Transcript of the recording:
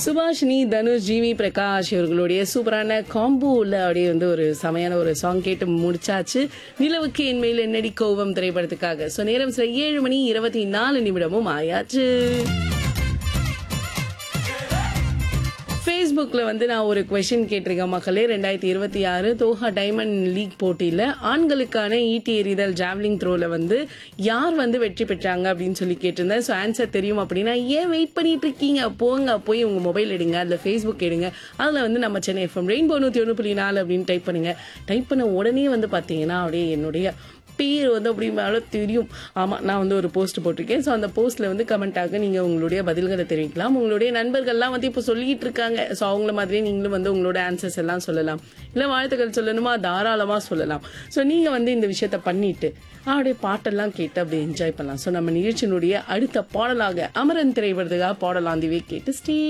Subhashini Dhanush GV Prakash இவர்களுடைய சூப்பரான காம்போல அப்படியே வந்து ஒரு செமையான ஒரு சாங் கேட்டு முடிச்சாச்சு நிலவுக்கு என் மேல் என்னடி கோவம் திரைப்படத்துக்காக ஸோ நேரம் சில ஏழு மணி இருபத்தி நாலு நிமிடமும் ஆயாச்சு ஃபேஸ்புக்கில் வந்து நான் ஒரு கொஷின் கேட்டிருக்கேன் மக்களே ரெண்டாயிரத்தி இருபத்தி ஆறு தோஹா டைமண்ட் லீக் போட்டியில் ஆண்களுக்கான ஈட்டி எறிதல் ஜாவ்லிங் த்ரோவில் வந்து யார் வந்து வெற்றி பெற்றாங்க அப்படின்னு சொல்லி கேட்டிருந்தேன் ஸோ ஆன்சர் தெரியும் அப்படின்னா ஏன் வெயிட் பண்ணிட்டு இருக்கீங்க போங்க போய் உங்கள் மொபைல் எடுங்க அதில் ஃபேஸ்புக் எடுங்க அதில் வந்து நம்ம சென்னை எஃப்எம் ரெயின்போ நூற்றி ஒன்று புள்ளி நாலு அப்படின்னு டைப் பண்ணுங்க டைப் பண்ண உடனே வந்து பார்த்தீங்கன்னா அப்படியே என்னுடைய பேர் வந்து அப்படி மேலே தெரியும் ஆமாம் நான் வந்து ஒரு போஸ்ட் போட்டிருக்கேன் ஸோ அந்த போஸ்ட்டில் வந்து கமெண்ட்டாக நீங்கள் உங்களுடைய பதில்களை தெரிவிக்கலாம் உங்களுடைய நண்பர்கள்லாம் வந்து இப்போ சொல்லிட்டு இருக்காங்க ஸோ அவங்கள மாதிரியே நீங்களும் வந்து உங்களோட ஆன்சர்ஸ் எல்லாம் சொல்லலாம் இல்லை வாழ்த்துக்கள் சொல்லணுமா தாராளமாக சொல்லலாம் ஸோ நீங்கள் வந்து இந்த விஷயத்த பண்ணிட்டு அப்படியே பாட்டெல்லாம் கேட்டு அப்படியே என்ஜாய் பண்ணலாம் ஸோ நம்ம நிகழ்ச்சியினுடைய அடுத்த பாடலாக அமரன் திரைப்படத்துக்காக பாடலாம் கேட்டு ஸ்டே